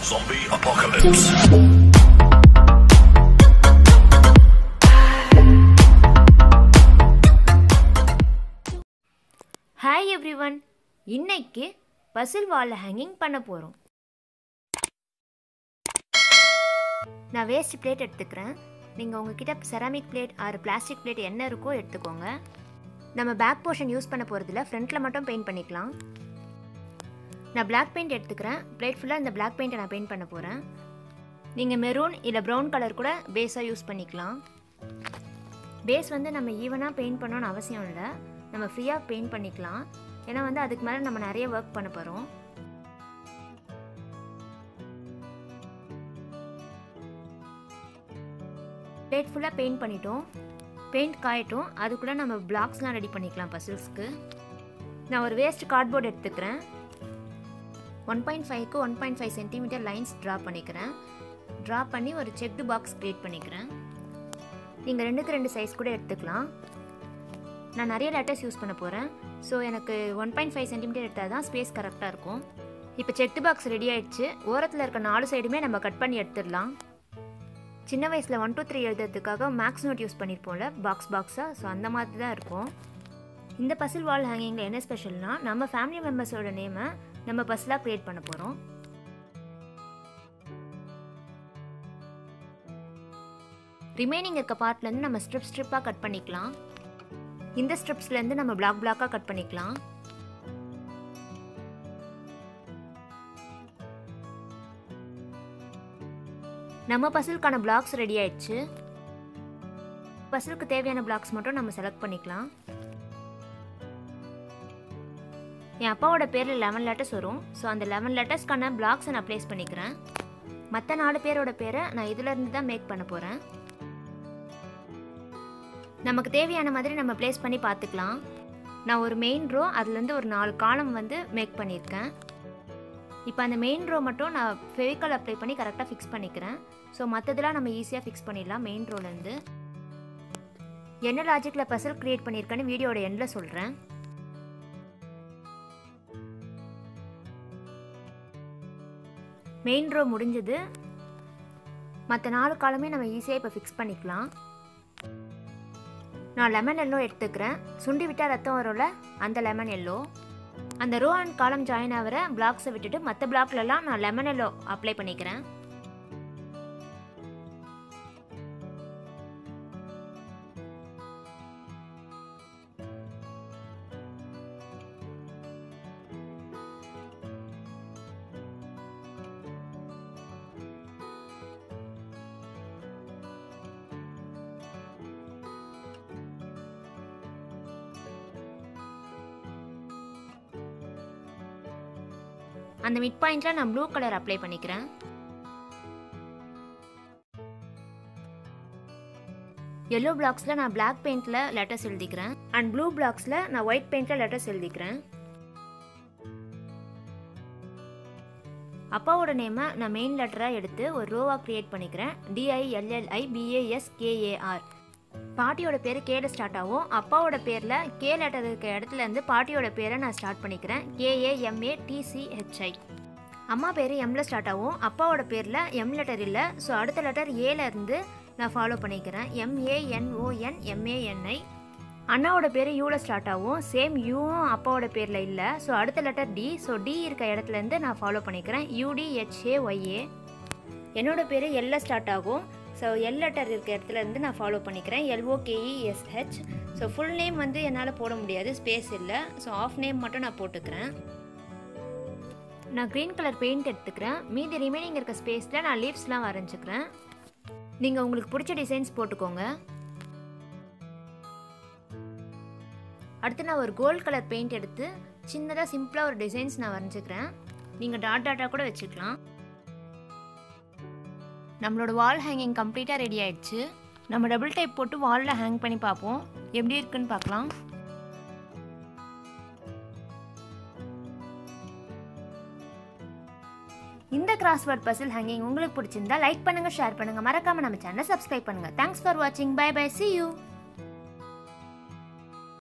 Zombie apocalypse. Hi everyone இன்னைக்கு பசில் வாலில் hanging பண்ண போகிறோம் நான் வேஸ்ட் பிளேட் எடுத்துக்கிறேன் நீங்கள் உங்ககிட்ட செராமிக் பிளேட் ஆறு பிளாஸ்டிக் பிளேட் என்ன இருக்கோ எடுத்துக்கோங்க நம்ம பேக் போர்ஷன் யூஸ் பண்ண போகிறதுல ஃப்ரண்ட்டில் மட்டும் பெயிண்ட் பண்ணிக்கலாம் நான் பிளாக் பெயிண்ட் எடுத்துக்கிறேன் பிளேட் ஃபுல்லாக இந்த பிளாக் பெயிண்ட்டை நான் பெயிண்ட் பண்ண போகிறேன் நீங்கள் மெரூன் இல்லை ப்ரௌன் கலர் கூட பேஸாக யூஸ் பண்ணிக்கலாம் பேஸ் வந்து நம்ம ஈவனாக பெயிண்ட் பண்ணணும்னு அவசியம் இல்லை நம்ம ஃப்ரீயாக பெயிண்ட் பண்ணிக்கலாம் ஏன்னா வந்து அதுக்கு மேலே நம்ம நிறைய ஒர்க் பண்ண போகிறோம் பிளேட் ஃபுல்லாக பெயிண்ட் பண்ணிட்டோம் பெயிண்ட் காயட்டும் அதுக்குள்ளே நம்ம பிளாக்ஸ்லாம் ரெடி பண்ணிக்கலாம் பசில்ஸ்க்கு நான் ஒரு வேஸ்ட் கார்ட்போர்ட் எடுத்துக்கிறேன் ஒன் பாயிண்ட் ஃபைவ்க்கு one point five centimetre lines draw பண்ணிக்கிறேன் ட்ரா பண்ணி ஒரு செக்டு பாக்ஸ் க்ரியேட் பண்ணிக்கிறேன் நீங்கள் ரெண்டுக்கு ரெண்டு சைஸ் கூட எடுத்துக்கலாம் நான் நிறைய லெட்டர்ஸ் யூஸ் பண்ண போகிறேன் ஸோ எனக்கு ஒன் பாயிண்ட் ஃபைவ் சென்டிமீட்டர் எடுத்தால் தான் ஸ்பேஸ் கரெக்டாக இருக்கும் இப்போ செக்டு பாக்ஸ் ரெடி ஆயிடுச்சு ஓரத்தில் இருக்க நாலு சைடுமே நம்ம கட் பண்ணி எடுத்துடலாம் சின்ன வயசில் ஒன் டூ த்ரீ எழுதுறதுக்காக மேக்ஸ் நோட் யூஸ் பண்ணியிருப்போம்ல பாக்ஸ் பாக்ஸாக ஸோ அந்த மாதிரி தான் இருக்கும் இந்த பசில் வால் ஹேங்கிங்கில் என்ன ஸ்பெஷல்னா நம்ம ஃபேமிலி மெம்பர்ஸோட நேமை நம்ம பஸ்ஸில் க்ரியேட் பண்ண போகிறோம் ரிமைனிங் இருக்க பார்ட்லேருந்து நம்ம ஸ்ட்ரிப் ஸ்ட்ரிப்பாக கட் பண்ணிக்கலாம் இந்த ஸ்ட்ரிப்ஸ்லேருந்து நம்ம பிளாக் பிளாக்காக கட் பண்ணிக்கலாம் நம்ம பசிலுக்கான பிளாக்ஸ் ரெடி ஆயிடுச்சு பசிலுக்கு தேவையான பிளாக்ஸ் மட்டும் நம்ம செலக்ட் பண்ணிக்கலாம் என் அப்பாவோட பேரில் லெவன் லெட்டர்ஸ் வரும் ஸோ அந்த லெவன் லெட்டர்ஸ்க்கான பிளாக்ஸை நான் ப்ளேஸ் பண்ணிக்கிறேன் மற்ற நாலு பேரோட பேரை நான் இதிலேருந்து தான் மேக் பண்ண போகிறேன் நமக்கு தேவையான மாதிரி நம்ம ப்ளேஸ் பண்ணி பார்த்துக்கலாம் நான் ஒரு மெயின் ரோ அதுலேருந்து ஒரு நாலு காலம் வந்து மேக் பண்ணியிருக்கேன் இப்போ அந்த மெயின் ரோ மட்டும் நான் ஃபெவிக்கால் அப்ளை பண்ணி கரெக்டாக ஃபிக்ஸ் பண்ணிக்கிறேன் ஸோ மற்றதெல்லாம் நம்ம ஈஸியாக ஃபிக்ஸ் பண்ணிடலாம் மெயின் ரோலேருந்து என்ன லாஜிக்கில் பசல் க்ரியேட் பண்ணியிருக்கேன்னு வீடியோட எண்டில் சொல்கிறேன் மெயின் ரோ முடிஞ்சது மற்ற நாலு காலமே நம்ம ஈஸியாக இப்போ ஃபிக்ஸ் பண்ணிக்கலாம் நான் லெமன் எல்லோ எடுத்துக்கிறேன் சுண்டி விட்டால் ரத்தம் வரும்ல அந்த லெமன் எல்லோ அந்த ரோ அண்ட் காலம் ஜாயின் ஆகிற பிளாக்ஸை விட்டுட்டு மற்ற பிளாக்லலாம் நான் லெமன் எல்லோ அப்ளை பண்ணிக்கிறேன் அந்த மிட் பாயிண்ட்ல நான் ப்ளூ கலர் அப்ளை பண்ணிக்கிறேன் எல்லோ பிளாக்ஸில் நான் பிளாக் பெயிண்டில் லெட்டர்ஸ் எழுதிக்கிறேன் அண்ட் ப்ளூ பிளாக்ஸில் நான் ஒயிட் பெயிண்டில் லெட்டர்ஸ் எழுதிக்கிறேன் அப்பாவோட நேமை நான் மெயின் லெட்டராக எடுத்து ஒரு ரோவாக க்ரியேட் பண்ணிக்கிறேன் டிஐஎல்எல்ஐ பிஏஎஸ் கேஏஆர் பாட்டியோட பேர் கேல ஸ்டார்ட் ஆகும் அப்பாவோட பேரில் கே லெட்டர் இருக்க இடத்துல இருந்து பாட்டியோட பேரை நான் ஸ்டார்ட் பண்ணிக்கிறேன் கேஏஎம்ஏ டிசிஹெச்ஐ அம்மா பேர் எம்ல ஸ்டார்ட் ஆகும் அப்பாவோட பேரில் எம் லெட்டர் இல்லை ஸோ அடுத்த லெட்டர் ஏல இருந்து நான் ஃபாலோ பண்ணிக்கிறேன் எம்ஏஎன்ஓஎன் எம்ஏஎன்ஐ அண்ணாவோட பேர் யூவில் ஸ்டார்ட் ஆகும் சேம் யூவும் அப்பாவோட பேரில் இல்லை ஸோ அடுத்த லெட்டர் டி ஸோ டி இருக்க இடத்துலேருந்து நான் ஃபாலோ பண்ணிக்கிறேன் யூடிஹெச்ஏ ஒய்ஏ என்னோட பேர் எல்ல ஸ்டார்ட் ஆகும் ஸோ எல் லெட்டர் இருக்க இடத்துல இருந்து நான் ஃபாலோ பண்ணிக்கிறேன் எல்ஓகேஇஎஸ்ஹெச் ஸோ ஃபுல் நேம் வந்து என்னால் போட முடியாது ஸ்பேஸ் இல்லை ஸோ ஆஃப் நேம் மட்டும் நான் போட்டுக்கிறேன் நான் க்ரீன் கலர் பெயிண்ட் எடுத்துக்கிறேன் மீதி ரிமைனிங் இருக்க ஸ்பேஸில் நான் லீவ்ஸ்லாம் வரைஞ்சிக்கிறேன் நீங்கள் உங்களுக்கு பிடிச்ச டிசைன்ஸ் போட்டுக்கோங்க அடுத்து நான் ஒரு கோல்ட் கலர் பெயிண்ட் எடுத்து சின்னதாக சிம்பிளாக ஒரு டிசைன்ஸ் நான் வரைஞ்சிக்கிறேன் நீங்கள் டாட் டாட்டாக கூட வச்சுக்கலாம் நம்மளோட வால் ஹேங்கிங் கம்ப்ளீட்டாக ரெடி ஆயிடுச்சு நம்ம டபுள் டைப் போட்டு வாலில் ஹேங் பண்ணி பார்ப்போம் எப்படி இருக்குன்னு பார்க்கலாம் இந்த கிராஸ்வேர்ட் பசில் ஹேங்கிங் உங்களுக்கு பிடிச்சிருந்தா லைக் பண்ணுங்க ஷேர் பண்ணுங்க மறக்காம நம்ம சேனலை சப்ஸ்கிரைப் பண்ணுங்க தேங்க்ஸ் ஃபார் வாட்சிங் பை பை சி யூ